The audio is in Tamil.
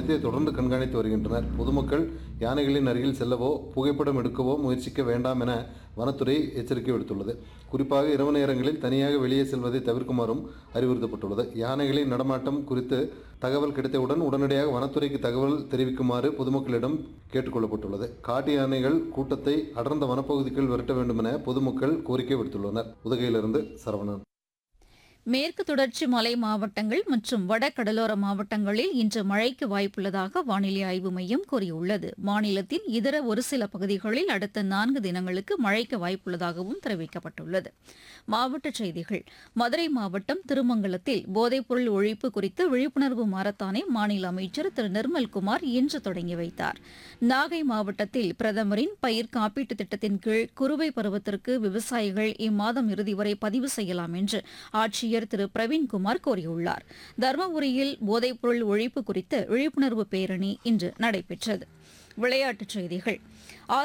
சேதத்தை தொடர்ந்து கண்காணித்து வருகின்றனர் பொதுமக்கள் யானைகளின் அருகில் செல்லவோ புகைப்படம் எடுக்கவோ முயற்சிக்க வேண்டாம் என வனத்துறை எச்சரிக்கை விடுத்துள்ளது குறிப்பாக இரவு நேரங்களில் தனியாக வெளியே செல்வதை தவிர்க்குமாறும் அறிவுறுத்தப்பட்டுள்ளது யானைகளின் நடமாட்டம் குறித்து தகவல் கிடைத்தவுடன் உடனடியாக வனத்துறைக்கு தகவல் தெரிவிக்குமாறு பொதுமக்களிடம் கேட்டுக்கொள்ளப்பட்டுள்ளது காட்டு யானைகள் கூட்டத்தை அடர்ந்த வனப்பகுதிக்குள் விரட்ட வேண்டும் என பொதுமக்கள் கோரிக்கை விடுத்துள்ளனர் உதகையிலிருந்து சரவணன் மேற்கு தொடர்ச்சி மலை மாவட்டங்கள் மற்றும் வட கடலோர மாவட்டங்களில் இன்று மழைக்கு வாய்ப்புள்ளதாக வானிலை ஆய்வு மையம் கூறியுள்ளது மாநிலத்தின் இதர ஒரு சில பகுதிகளில் அடுத்த நான்கு தினங்களுக்கு மழைக்கு வாய்ப்புள்ளதாகவும் தெரிவிக்கப்பட்டுள்ளது மாவட்டச் செய்திகள் மதுரை மாவட்டம் திருமங்கலத்தில் போதைப்பொருள் ஒழிப்பு குறித்து விழிப்புணர்வு மாரத்தானை மாநில அமைச்சர் திரு நிர்மல்குமார் இன்று தொடங்கி வைத்தார் நாகை மாவட்டத்தில் பிரதமரின் பயிர் காப்பீட்டுத் திட்டத்தின் கீழ் குறுவை பருவத்திற்கு விவசாயிகள் இம்மாதம் இறுதி வரை பதிவு செய்யலாம் என்று ஆட்சியர் திரு பிரவீன்குமார் கூறியுள்ளார் தருமபுரியில் போதைப்பொருள் ஒழிப்பு குறித்த விழிப்புணர்வு பேரணி இன்று நடைபெற்றது விளையாட்டுச் செய்திகள்